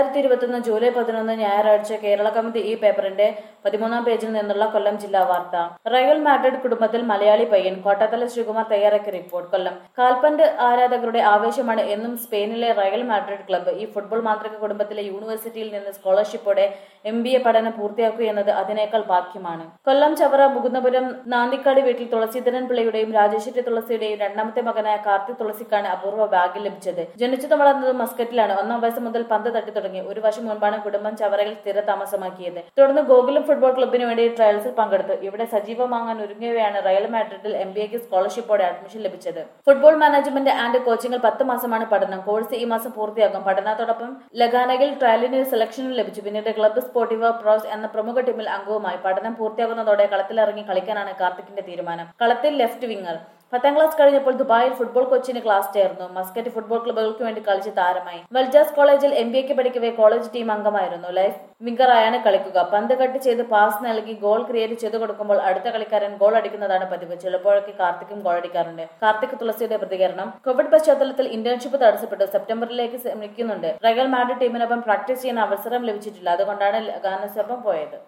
രണ്ടായിരത്തി ഇരുപത്തൊന്ന് ജൂലൈ പതിനൊന്ന് ഞായറാഴ്ച കേരള കമ്മിറ്റി ഈ പേപ്പറിന്റെ പതിമൂന്നാം പേജിൽ നിന്നുള്ള കൊല്ലം ജില്ലാ വാർത്ത റയൽ മാഡ്രിഡ് കുടുംബത്തിൽ മലയാളി പയ്യൻ കോട്ടത്തല ശ്രീകുമാർ തയ്യാറാക്കിയ റിപ്പോർട്ട് കൊല്ലം കാൽപന്ത് ആരാധകരുടെ ആവേശമാണ് എന്നും സ്പെയിനിലെ റയൽ മാഡ്രിഡ് ക്ലബ്ബ് ഈ ഫുട്ബോൾ മാന്ത്രിക കുടുംബത്തിലെ യൂണിവേഴ്സിറ്റിയിൽ നിന്ന് സ്കോളർഷിപ്പോടെ എം ബി എ പഠനം പൂർത്തിയാക്കുക എന്നത് അതിനേക്കാൾ ഭാഗ്യമാണ് കൊല്ലം ചവറ മുകുന്ദപുരം നാന്ദിക്കാട് വീട്ടിൽ തുളസീധരൻ പിള്ളയുടെയും രാജേശ്വരി തുളസിയുടെയും രണ്ടാമത്തെ മകനായ കാർത്തി തുളസിക്കാണ് അപൂർവ ഭാഗ്യം ലഭിച്ചത് ജനിച്ചതും വളർന്നതും മസ്കറ്റിലാണ് ഒന്നാം വയസ്സ് മുതൽ പന്ത് തട്ടി തുടങ്ങി ഒരു വർഷം മുൻപാണ് കുടുംബം ചവറയിൽ സ്ഥിര താമസമാക്കിയത് തുടർന്ന് ഗോകുലം ഫുട്ബോൾ ക്ലബിന് വേണ്ടി ട്രയൽസിൽ പങ്കെടുത്തു ഇവിടെ സജീവമാകാൻ ഒരുങ്ങിയവയാണ് റയൽ മാഡ്രിഡിൽ എം ബി എക്ക് സ്കോളർഷിപ്പോടെ അഡ്മിഷൻ ലഭിച്ചത് ഫുട്ബോൾ മാനേജ്മെന്റ് ആൻഡ് കോച്ചിങ്ങിൽ പത്ത് മാസമാണ് പഠനം കോഴ്സ് ഈ മാസം പൂർത്തിയാകും പഠനത്തോടൊപ്പം ലഗാനയിൽ ട്രയലിന് സെലക്ഷനും ലഭിച്ചു പിന്നീട് ക്ലബ്ബ് സ്പോർട്ടിവ പ്രോസ് എന്ന പ്രമുഖ ടീമിൽ അംഗവുമായി പഠനം പൂർത്തിയാകുന്നതോടെ കളത്തിലിറങ്ങി കളിക്കാനാണ് കാർത്തിക്കിന്റെ തീരുമാനം കളത്തിൽ ലെഫ്റ്റ് വിങ്ങർ പത്താം ക്ലാസ് കഴിഞ്ഞപ്പോൾ ദുബായിൽ ഫുട്ബോൾ കോച്ചിന് ക്ലാസ് ചേർന്നു മസ്കറ്റ് ഫുട്ബോൾ ക്ലബുകൾക്ക് വേണ്ടി കളിച്ച് താരമായി വൽജാസ് കോളേജിൽ എം ബി എക്ക് പഠിക്കവേ കോളേജ് ടീം അംഗമായിരുന്നു ലൈഫ് വിംഗറായാണ് കളിക്കുക പന്ത് കട്ട് ചെയ്ത് പാസ് നൽകി ഗോൾ ക്രിയേറ്റ് ചെയ്തു കൊടുക്കുമ്പോൾ അടുത്ത കളിക്കാരൻ ഗോൾ അടിക്കുന്നതാണ് പതിവ് ചിലപ്പോഴൊക്കെ കാർത്തിക്കും ഗോൾ അടിക്കാറുണ്ട് കാർത്തിക് തുളസിയുടെ പ്രതികരണം കോവിഡ് പശ്ചാത്തലത്തിൽ ഇന്റേൺഷിപ്പ് തടസ്സപ്പെട്ടു സെപ്റ്റംബറിലേക്ക് ശ്രമിക്കുന്നുണ്ട് റയൽ മാഡ്രിഡ് ടീമിനൊപ്പം പ്രാക്ടീസ് ചെയ്യാൻ അവസരം ലഭിച്ചിട്ടില്ല അതുകൊണ്ടാണ് ഗാനസൊപ്പം പോയത്